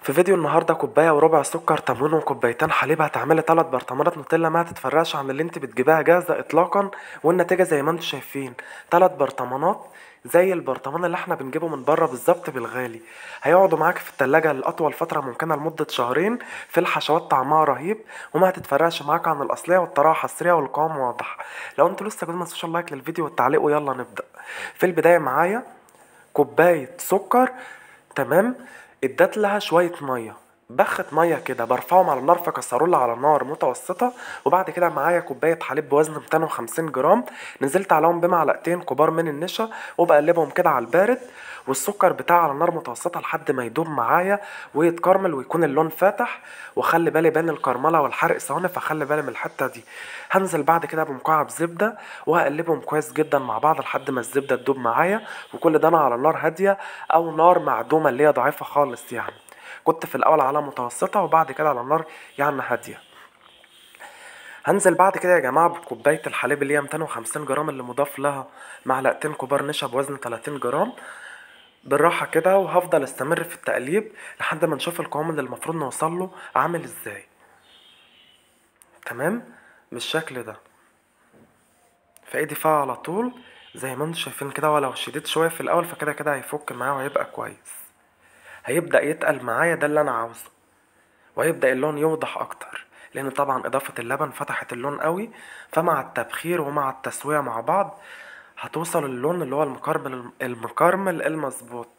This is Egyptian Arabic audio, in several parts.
في فيديو النهارده كوبايه وربع سكر تموين وكوبايتين حليب هتعملي تلات برطمانات نوتيلا ما هتتفرقش عن اللي انت بتجيبيها جاهزه اطلاقا والنتيجه زي ما انتم شايفين تلات برطمانات زي البرطمان اللي احنا بنجيبه من بره بالظبط بالغالي هيقعدوا معاك في التلاجة لأطول فترة ممكنة لمدة شهرين في الحشوات طعمها رهيب وما هتتفرقش معاك عن الأصلية والطراحة حصرية والقوام واضح لو انتوا لسه جديد متنسوش اللايك للفيديو والتعليق ويلا نبدأ في البداية معايا كوباية سكر تمام اديت لها شوية مية بخت مية كده برفعهم على النار في كسرولة على نار متوسطة وبعد كده معايا كوباية حليب بوزن 250 جرام نزلت عليهم بمعلقتين كبار من النشا وبقلبهم كده على البارد والسكر بتاعي على نار متوسطة لحد ما يدوب معايا ويتكرمل ويكون اللون فاتح وخلي بالي بين الكرملة والحرق ثواني فخلي بالي من الحتة دي هنزل بعد كده بمكعب زبدة وهقلبهم كويس جدا مع بعض لحد ما الزبدة تدوب معايا وكل ده انا على نار هادية او نار معدومة اللي هي ضعيفة خالص يعني كنت في الاول على متوسطة وبعد كده على نار يعني هادية هنزل بعد كده يا جماعة بكوباية الحليب اللي هي 250 جرام اللي مضاف لها معلقتين كبار نشا بوزن 30 جرام بالراحة كده وهفضل استمر في التقليب لحد ما نشوف القوام اللي المفروض نوصل له عامل ازاي تمام بالشكل ده في ايدي فيها على طول زي ما انتم شايفين كده ولو شديت شوية في الاول فكده كده هيفك معايا وهيبقى كويس هيبدأ يتقل معايا ده اللي انا عاوزه وهيبدأ اللون يوضح اكتر لان طبعا اضافة اللبن فتحت اللون قوي فمع التبخير ومع التسوية مع بعض هتوصل اللون اللي هو المكرمل المكرمل المظبوط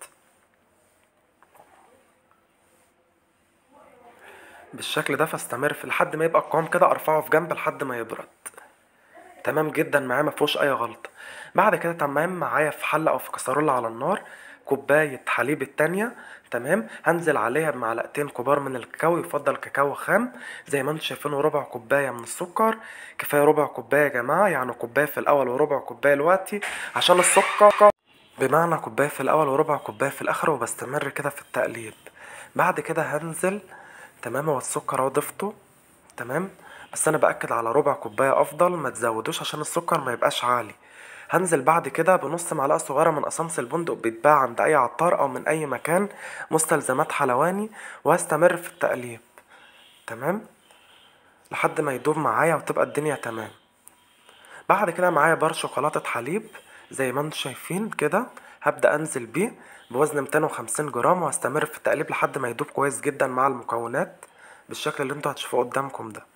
بالشكل ده فاستمر في لحد ما يبقى القوام كده ارفعه في جنب لحد ما يبرد تمام جدا معايا مفيهوش اي غلطة بعد كده تمام معايا في حلة او في كسرولة على النار كوباية حليب التانية تمام هنزل عليها بمعلقتين كبار من الكاكاو يفضل كاكاو خام زي ما انتم شايفين ربع كوباية من السكر كفاية ربع كوباية يا جماعة يعني كوباية في الأول وربع كوباية دلوقتي عشان السكر بمعنى كوباية في الأول وربع كوباية في الآخر وبستمر كده في التقليب بعد كده هنزل تمام هو السكر اهو ضفته تمام بس انا باكد على ربع كوبايه افضل ما تزودوش عشان السكر ما يبقاش عالي هنزل بعد كده بنص معلقه صغيره من قصنص البندق بيتباع عند اي عطار او من اي مكان مستلزمات حلواني وهستمر في التقليب تمام لحد ما يدوب معايا وتبقى الدنيا تمام بعد كده معايا بار شوكولاته حليب زي ما انتم شايفين كده هبدا انزل بيه بوزن 250 جرام وهستمر في التقليب لحد ما يدوب كويس جدا مع المكونات بالشكل اللي انتوا هتشوفوه قدامكم ده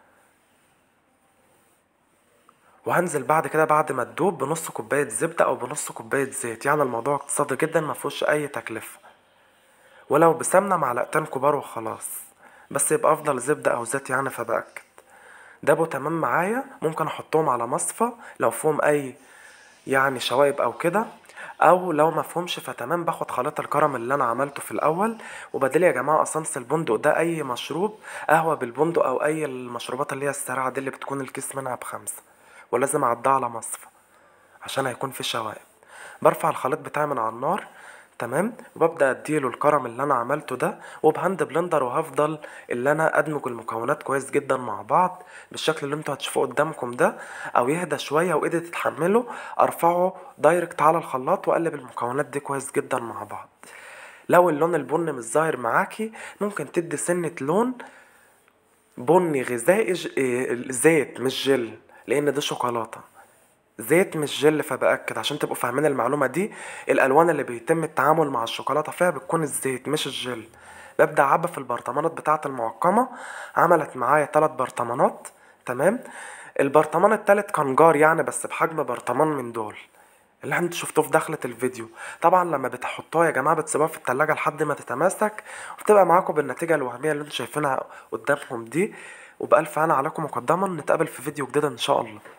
وهنزل بعد كده بعد ما تدوب بنص كوباية زبدة او بنص كوباية زيت يعني الموضوع اقتصادي جدا مفيهوش اي تكلفة ولو بسمنة معلقتين كبار وخلاص بس يبقى افضل زبدة او زيت يعني فبأكد دابوا تمام معايا ممكن احطهم على مصفى لو فيهم اي يعني شوايب او كده او لو مفهومش فتمام باخد خليط الكرم اللي انا عملته في الاول وبديل يا جماعه قصنص البندق ده اي مشروب قهوه بالبندق او اي المشروبات اللي هي السريعه دي اللي بتكون الكيس منها بخمسة ولازم اعدها على مصفى عشان هيكون في شوائب برفع الخليط بتاعي من على النار تمام وببدا اديله الكرم اللي انا عملته ده وبهاند بلندر وهفضل اللي انا ادمج المكونات كويس جدا مع بعض بالشكل اللي انتوا هتشوفوه قدامكم ده او يهدى شويه وايدي تتحمله ارفعه دايركت على الخلاط واقلب المكونات دي كويس جدا مع بعض لو اللون البني مش ظاهر معاكي ممكن تدي سنه لون بني غذائي ج... إيه، زيت مش جل لان ده شوكولاته زيت مش جل فبأكد عشان تبقوا فاهمين المعلومة دي الألوان اللي بيتم التعامل مع الشوكولاتة فيها بتكون الزيت مش الجل ببدأ أعبى في البرطمانات بتاعة المعقمة عملت معايا تلات برطمانات تمام البرطمان التالت كان جار يعني بس بحجم برطمان من دول اللي انتوا شفتوه في دخلة الفيديو طبعا لما بتحطوها يا جماعة بتسيبوها في التلاجة لحد ما تتماسك وبتبقى معاكم بالنتيجة الوهمية اللي انتوا شايفينها قدامكم دي وبألف هنا عليكم مقدما نتقابل في فيديو جديد ان شاء الله